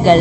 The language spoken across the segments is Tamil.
வாருங்கள்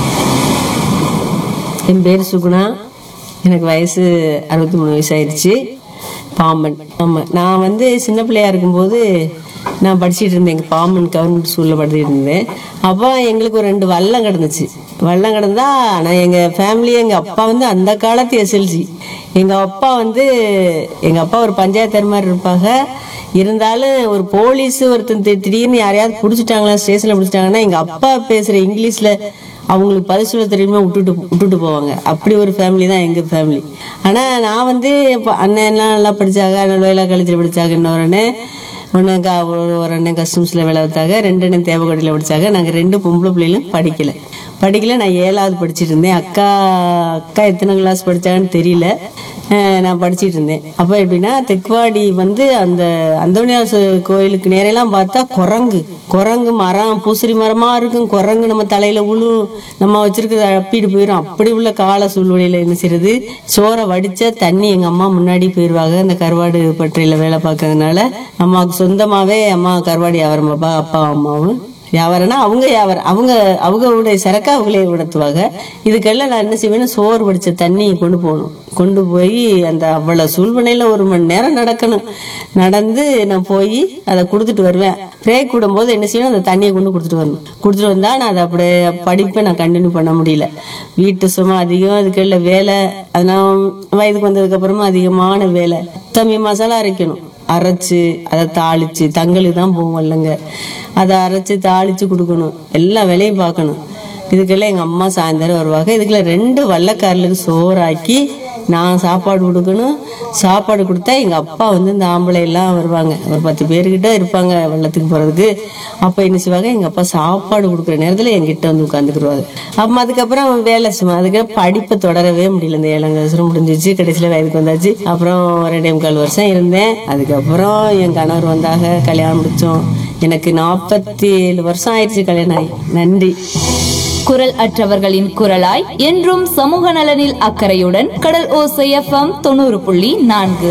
என் பேர் சுகுணா எனக்கு வயசு அறுபத்தி மூணு வயசு ஆயிடுச்சு பாம்பன் ஆமாம் நான் வந்து சின்ன பிள்ளையா இருக்கும்போது நான் படிச்சிட்டு இருந்தேன் எங்கள் பாம்பன் கவர்மெண்ட் ஸ்கூலில் படிச்சுட்டு இருந்தேன் அப்போ எங்களுக்கு ஒரு ரெண்டு வல்லம் கிடந்துச்சு வல்லம் கிடந்தா நான் எங்கள் ஃபேமிலி எங்கள் அப்பா வந்து அந்த காலத்து எஸ்எல்சி எங்கள் அப்பா வந்து எங்கள் அப்பா ஒரு பஞ்சாயத்து மாதிரி இருப்பாங்க இருந்தாலும் ஒரு போலீஸ் ஒருத்தன் தி- திடீர்னு யாரையாவது பிடிச்சிட்டாங்களா ஸ்டேஷனில் பிடிச்சிட்டாங்கன்னா எங்கள் அப்பா பேசுகிற இங்கிலீஷில் அவங்களுக்கு பதில் சொல்ல தெரியுமா விட்டுட்டு விட்டுட்டு போவாங்க அப்படி ஒரு ஃபேமிலி தான் எங்கள் ஃபேமிலி ஆனால் நான் வந்து இப்போ அண்ணன் எல்லாம் நல்லா படித்தாங்க வேலை காலேஜில் படித்தாங்க இன்னொரு அண்ணன் ஒன்று க ஒரு அண்ணன் கஸ்டம்ஸில் வேலை பார்த்தாங்க ரெண்டு அண்ணன் தேவக்கோட்டையில் படித்தாங்க நாங்கள் ரெண்டு பொம்பளை பிள்ளைகளும் படிக்கல படிக்கல நான் ஏழாவது படிச்சிட்டு இருந்தேன் அக்கா அக்கா எத்தனை கிளாஸ் படித்தாங்கன்னு தெரியல அஹ் நான் படிச்சிட்டு இருந்தேன் அப்போ எப்படின்னா தெக்குவாடி வந்து அந்த அந்தோனியார் சு- கோயிலுக்கு நேரெல்லாம் பார்த்தா குரங்கு குரங்கு மரம் பூசரி மரமா இருக்கும் குரங்கு நம்ம தலையில உழு நம்ம வச்சிருக்கிறத அப்பிட்டு போயிடும் அப்படி உள்ள கால சூழ்நிலையில என்ன செய்யறது சோறை வடிச்ச தண்ணி எங்க அம்மா முன்னாடி போயிடுவாங்க அந்த கருவாடு பட்டறையில வேலை பார்க்கறதுனால அம்மாவுக்கு சொந்தமாவே அம்மா கருவாடு வியாபாரம் பாப்பா அப்பா அம்மாவும் வியாபாரம்னா அவங்க வியாபாரம் அவங்க அவங்களுடைய சரக்கை அவங்களே உணர்த்துவாங்க இதுக்கெல்லாம் நான் என்ன செய்வேன்னா சோறு வடிச்ச தண்ணி கொண்டு போகணும் கொண்டு போய் அந்த அவ்வளோ சூழ்நிலையில் ஒரு மணி நேரம் நடக்கணும் நடந்து நான் போய் அதை கொடுத்துட்டு வருவேன் பிரேக் விடும்போது என்ன செய்யணும் அந்த தண்ணியை கொண்டு கொடுத்துட்டு வரணும் கொடுத்துட்டு வந்தா நான் அதை அப்படியே படிப்பை நான் கண்டினியூ பண்ண முடியல வீட்டு சும்மா அதிகம் அதுக்குள்ள வேலை அதனால் வயதுக்கு வந்ததுக்கு அப்புறமா அதிகமான வேலை தம்பி மசாலா அரைக்கணும் அரைச்சு அதை தாளிச்சு தங்களுக்கு தான் போவோம் இல்லைங்க அதை அரைச்சு தாளிச்சு கொடுக்கணும் எல்லா வேலையும் பார்க்கணும் இதுக்கெல்லாம் எங்கள் அம்மா சாயந்தரம் வருவாங்க இதுக்குள்ள ரெண்டு வள்ளக்காரலுக்கு சோறாக்கி நான் சாப்பாடு கொடுக்கணும் சாப்பாடு கொடுத்தா எங்கள் அப்பா வந்து இந்த ஆம்பளை எல்லாம் வருவாங்க ஒரு பத்து பேர்கிட்ட இருப்பாங்க வெள்ளத்துக்கு போகிறதுக்கு அப்போ என்ன செய்வாங்க எங்கள் அப்பா சாப்பாடு கொடுக்குற நேரத்தில் என்கிட்ட வந்து உட்காந்துக்குருவாங்க அப்போ அதுக்கப்புறம் வேலை சும்மா அதுக்கப்புறம் படிப்பை தொடரவே முடியல இந்த ஏழாம் வருஷம் முடிஞ்சிச்சு கடைசியில் வயதுக்கு வந்தாச்சு அப்புறம் ரெண்டே முக்கால் வருஷம் இருந்தேன் அதுக்கப்புறம் என் கணவர் வந்தாங்க கல்யாணம் முடித்தோம் எனக்கு நாற்பத்தி ஏழு வருஷம் ஆயிடுச்சு கல்யாணம் ஆகி நன்றி குரல் அற்றவர்களின் குரலாய் என்றும் சமூக நலனில் அக்கறையுடன் கடல் ஓசை எஃப்எம் தொண்ணூறு புள்ளி நான்கு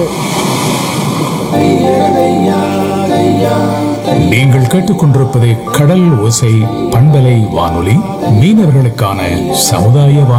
நீங்கள் கேட்டுக்கொண்டிருப்பது கடல் ஓசை பண்பலை வானொலி மீனவர்களுக்கான சமுதாய வானொலி